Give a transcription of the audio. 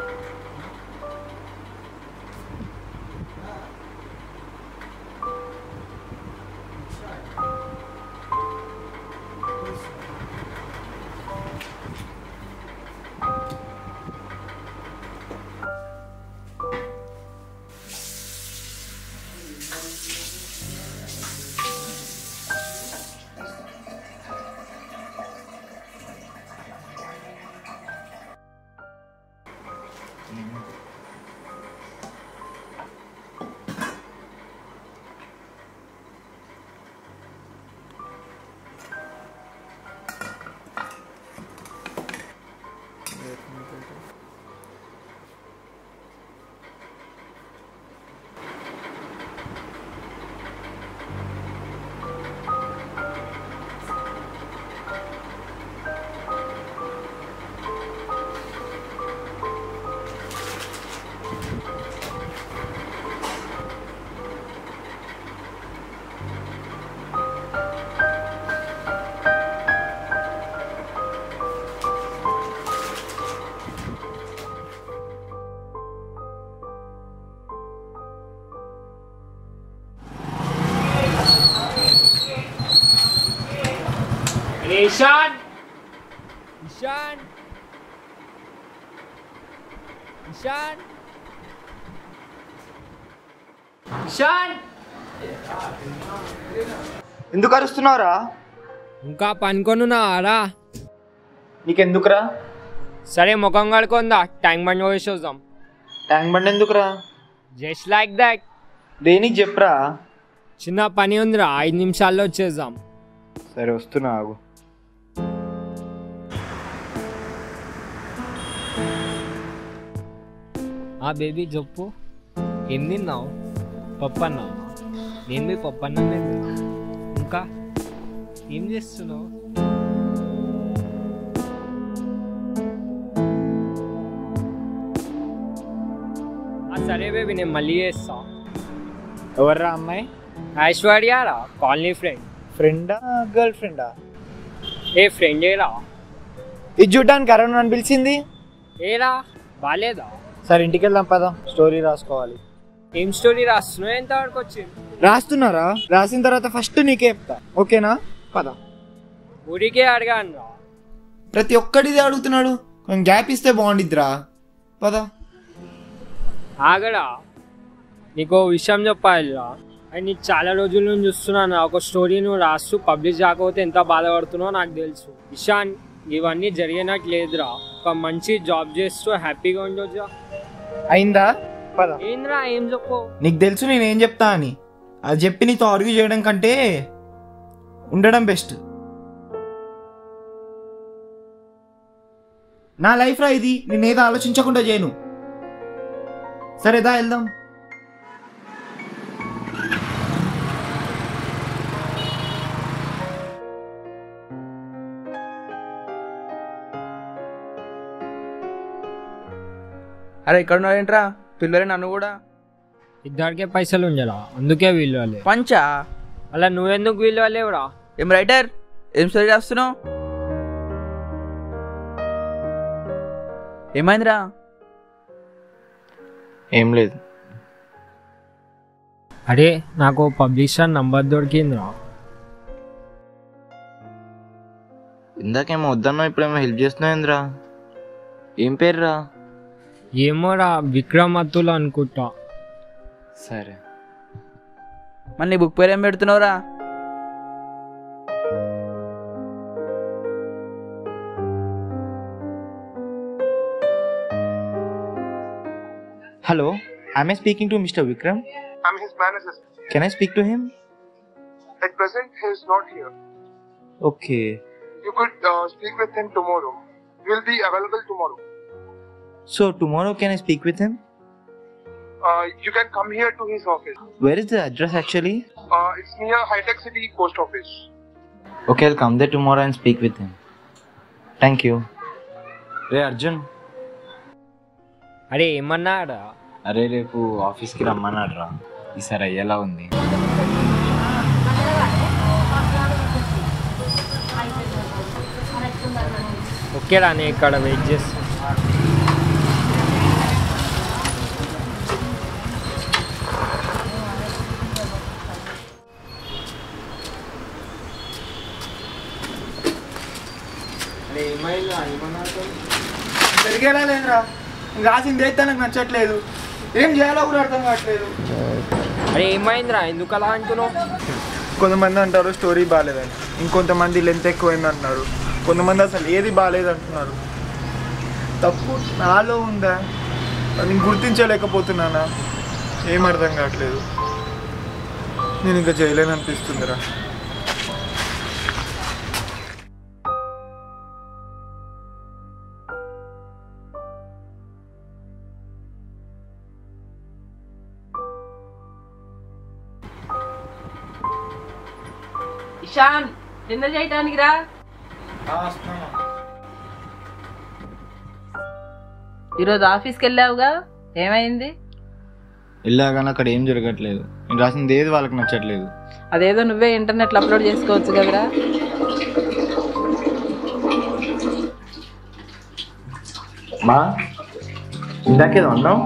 ఇషాన్ ఇషాన్ ఇషాన్ ఇషాన్ ఎందుకు అరుస్తున్నావురా ఇంకా పనుకొనున్నారా నీకెందుకురా సరే ముఖం కడుకుందా ట్యాంక్ బండ్ పోసి చూద్దాం ట్యాంక్ బండ్ ఎందుకురా జస్ట్ లైక్ దట్ దేనికి చెప్పురా చిన్న పని ఉందిరా ఐదు నిమిషాల్లో వచ్చేద్దాం సరే వస్తున్నా ఆగు ఆ బేబీ చెప్పు ఏం తిన్నావు పప్పు అన్నావు నేను మీ పప్పు అన్నం తిన్నా ఇంకా ఏం చేస్తున్నావు ఆ, సరే బేబీ నేను మళ్ళీ చేస్తా ఎవర్రా అమ్మాయి ఐశ్వర్యారా కాలనీ ఫ్రెండ్ ఫ్రెండా గర్ల్ ఫ్రెండా ఏ ఫ్రెండ్ ఏరా ఇది చూడ్డానికి అరుణ్ అని పిలిచింది ఏరా బాలేదా సరే ఇంటికి వెళ్దాం పదా స్టోరీ రాసుకోవాలి ఏం స్టోరీ రాస్తున్నావు ఎంతవరకు వచ్చింది రాస్తున్నారా రాసిన తర్వాత ఫస్ట్ నీకే చెప్తా ఓకేనా పద ఊరికే అడగాను రా ప్రతి ఒక్కడిది అడుగుతున్నాడు కొంచెం గ్యాప్ ఇస్తే బాగుండిద్దిరా పద ఆగడా నీకు ఓ విషయం చెప్పాలిరా అది నీకు చాలా రోజుల నుంచి చూస్తున్నాను ఒక స్టోరీ నువ్వు రాస్తూ పబ్లిష్ కాకపోతే ఎంత బాధపడుతున్నావో నాకు తెలుసు ఇషాన్ ఇవన్నీ జరిగినట్టు లేదురా ఒక మంచి జాబ్ చేస్తూ హ్యాపీగా ఉండొచ్చా అయిందా పద ఏంద్రా ఏం చెప్పు నీకు తెలుసు నేనేం చెప్తా అని అది చెప్పి నీతో ఆర్గ్యూ చేయడం కంటే ఉండడం బెస్ట్ నా లైఫ్ రా ఇది నేనేదో ఆలోచించకుండా చేయను సరేదా వెళ్దాం అరే ఇక్కడ ఉన్నారేంట్రా పిల్లలే నన్ను కూడా ఇద్దరికే పైసలు ఉండరా అందుకే విలువలే పంచా అలా నువ్వెందుకు విలువలేవురా ఏం రైటర్ ఏం స్టోరీ రాస్తున్నావు ఏమైందిరా ఏం లేదు అరే నాకు పబ్లిషర్ నంబర్ దొరికిందిరా ఇందాకేమో వద్దన్నా ఇప్పుడేమో హెల్ప్ చేస్తున్నావు ఏంద్రా ఏం పేరురా ఏమోరా విక్రమ్ అత్తులు అనుకుంటా సరే మరి నీ బుక్ పేరు ఏం పెడుతున్నావురా hello I'm speaking to mister Vikram I'm his manager. Can I speak to him At present, he is not here. Okay You could uh, speak with him tomorrow. He will be available tomorrow. So tomorrow can I speak with him Uh, you can come here to his office. Where is the address actually Uh, it's near High Tech City Post Office. Okay I'll come there tomorrow and speak with him thank you రే అర్జున్ అరే ఏమన్నాడా అరే రేపు ఆఫీస్కి రమ్మన్నాడు రా ఈసారి అయ్యేలా ఉంది ఓకేరా నేను ఇక్కడ వెయిట్ చేస్తా ఎక్కడికి వెళ్ళాలేదురా నేను రాసింది అయితే నాకు నచ్చట్లేదు ఏం చేయాలో కూడా అర్థం కావట్లేదు అరే ఏమైందిరా ఎందుకు అలా అంటున్నావు కొంతమంది అంటారు స్టోరీ బాగాలేదని ఇంకొంతమంది లెంత్ ఎక్కువైంది అంటున్నారు కొంతమంది అసలు ఏది బాగాలేదు అంటున్నారు తప్పు నాలో ఉందా నేను గుర్తించలేకపోతున్నానా ఏం అర్థం కావట్లేదు నేను ఇంకా చేయలేను అనిపిస్తుందిరా ఇషాన్ డిన్నర్ చేయడానికి రా ఈరోజు ఆఫీస్కి వెళ్ళావుగా ఏమైంది వెళ్ళాగానే అక్కడ ఏం జరగట్లేదు నేను రాసింది ఏది వాళ్ళకి నచ్చట్లేదు అదేదో నువ్వే ఇంటర్నెట్లో అప్లోడ్ చేసుకోవచ్చు కదరా మా ఇందాకేదో అన్నావు